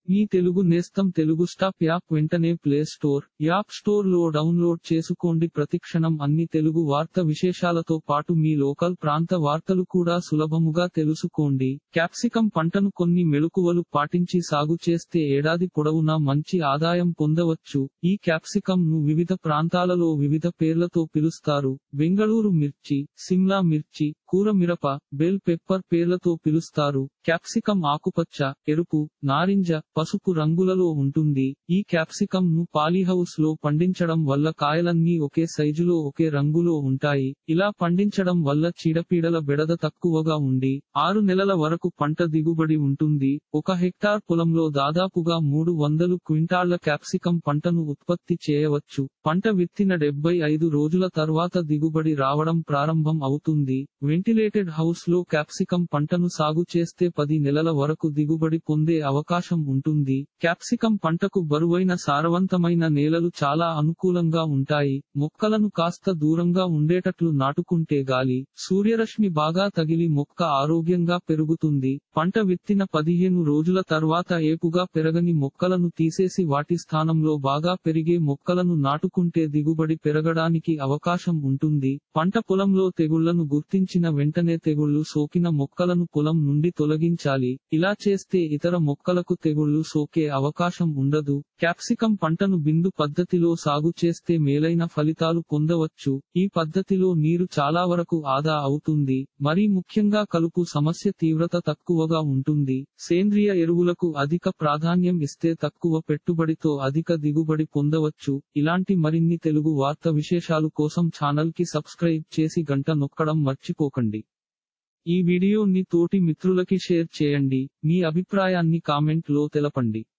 మీ తెలుగు నేస్తం Telugu stop app వెంటనే play store app store లో డౌన్లోడ్ చేసుకోండి ప్రతిక్షణం అన్ని తెలుగు వార్త విశేషాలతో పాటు మీ లోకల్ ప్రాంత వార్తలు కూడా సులభముగా తెలుసుకోండి క్యాప్సికం పంటను కొన్ని మెళుకువలు పాటించి సాగు చేస్తే ఏడాది పొడవునా మంచి ఆదాయం పొందవచ్చు ఈ క్యాప్సికం ను వివిధ ప్రాంతాలలో వివిధ పేర్లతో పిలుస్తారు బెంగళూరు మిర్చి సిమ్లా మిర్చి కూర మిరప బెల్ పెప్పర్ పేర్లతో పిలుస్తారు క్యాప్సికం ఆకుపచ్చ ఎరుపు నారింజ పసుపు రంగులలో ఉంటుంది ఈ క్యాప్సికం ను పాలీహౌస్ లో పండించడం వల్ల కాయలన్నీ ఒకే సైజులో ఒకే రంగులో ఉంటాయి ఇలా పండించడం వల్ల చీడపీడల బెడద తక్కువగా ఉండి ఆరు నెలల వరకు పంట దిగుబడి ఉంటుంది ఒక హెక్టార్ పొలంలో దాదాపుగా మూడు వందలు క్వింటాళ్ల క్యాప్సికం పంటను ఉత్పత్తి చేయవచ్చు పంట విత్తిన డెబ్బై ఐదు రోజుల తర్వాత దిగుబడి రావడం ప్రారంభం అవుతుంది వెంటిలేటెడ్ హౌస్ లో క్యాప్సికం పంటను సాగు చేస్తే పది నెలల వరకు దిగుబడి పొందే అవకాశం ఉంటుంది క్యాప్సికం పంటకు బరువైన సారవంతమైన నేలలు చాలా అనుకూలంగా ఉంటాయి మొక్కలను కాస్త దూరంగా ఉండేటట్లు నాటుకుంటే గాలి సూర్యరశ్మి బాగా తగిలి మొక్క ఆరోగ్యంగా పెరుగుతుంది పంట విత్తిన పదిహేను రోజుల తర్వాత ఏపుగా పెరగని మొక్కలను తీసేసి వాటి స్థానంలో బాగా పెరిగే మొక్కలను నాటుకుంటే దిగుబడి పెరగడానికి అవకాశం ఉంటుంది పంట పొలంలో తెగుళ్లను గుర్తించిన వెంటనే తెగుళ్లు సోకిన మొక్కలను పొలం నుండి తొలగించాలి ఇలా చేస్తే ఇతర మొక్కలకు తెగుళ్లు సోకే అవకాశం ఉండదు క్యాప్సికం పంటను బిందు పద్ధతిలో సాగు చేస్తే మేలైన ఫలితాలు పొందవచ్చు ఈ పద్ధతిలో నీరు చాలా వరకు ఆదా అవుతుంది మరీ ముఖ్యంగా కలుపు సమస్య తీవ్రత తక్కువగా ఉంటుంది సేంద్రియ ఎరువులకు అధిక ప్రాధాన్యం ఇస్తే తక్కువ పెట్టుబడితో అధిక దిగుబడి పొందవచ్చు ఇలాంటి మరిన్ని తెలుగు వార్త విశేషాలు కోసం ఛానల్ కి సబ్స్క్రైబ్ చేసి గంట నొక్కడం మర్చిపోకండి ఈ వీడియోని తోటి మిత్రులకి షేర్ చేయండి మీ అభిప్రాయాన్ని కామెంట్ లో తెలపండి